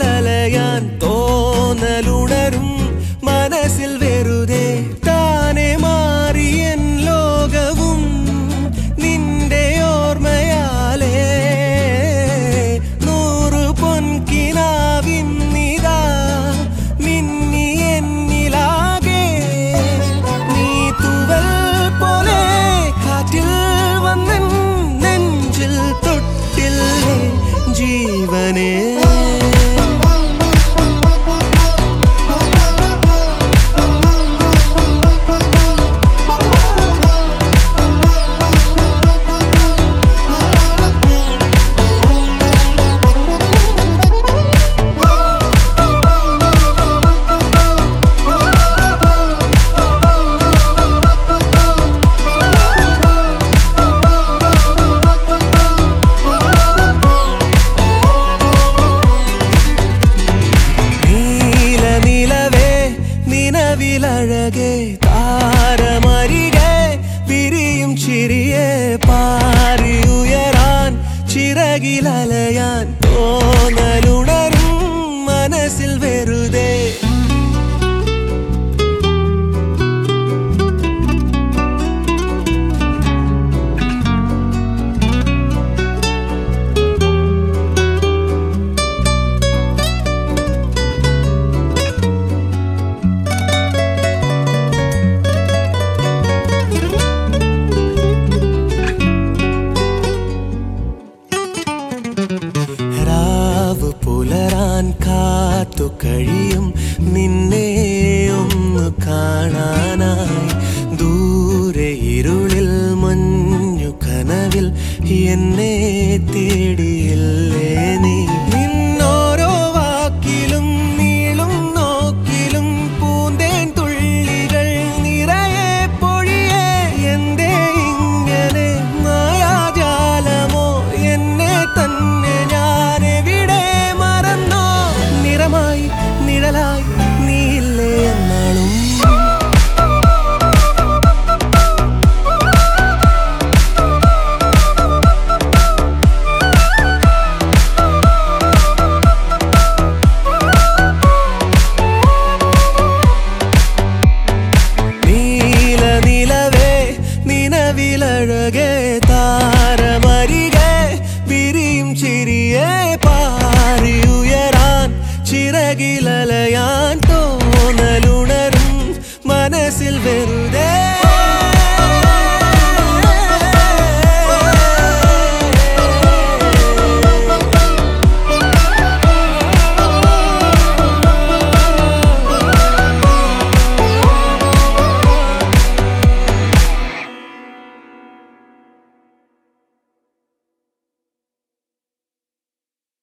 ചിറകിലലയാൻ തോന്നലുണരും മനസ്സിൽ വെറുതെ താനെ മാറിയൻ ലോകവും നിന്റെ ഓർമ്മയാലേ നൂറു പൊൻകിനാവിന്നിതാ മിന്നി എന്നിലാകെ നീ തുവൽ പോലെ കാറ്റിൽ വന്നൻ നെഞ്ചിൽ തൊട്ടില്ലേ ജീവനേ നീല നിലവേ നിലവിലഴകെ താരമരികെ വിരിയും ചിരിയെ പാറി ഉയരാൻ ചിറകിലലയാൻ തോന്നലുണരും മനസ്സിൽ വെറുതെ രാവ് പുലരാൻ കാത്തു കഴിയും നിന്നെ ഒന്ന് കാണാനായി ദൂരെ ഇരുളിൽ മഞ്ഞു കനവിൽ എന്നെ തേടിയില്ലേ നീ നിന്നോരോ വാക്കിലും നീളും നോക്കിലും പൂന്തേൻ തുള്ളികൾ നിറയെ പൊഴിയെ എന്തേ ഇങ്ങനെ മായാജാലമോ എന്നെ തന്നെ ഞാൻ എവിടെ മറന്നോ നിറമായി നിഴലായി നീയില്ലേ എന്നാളും നീല നിലവേ നിലവിലഴകെ താരമരികെ വിരിയും ചിരിയെ പാറി ഉയരാൻ ചിറകിലലയാൻ തോന്നലുണരും മനസ്സിൽ വെറുതെ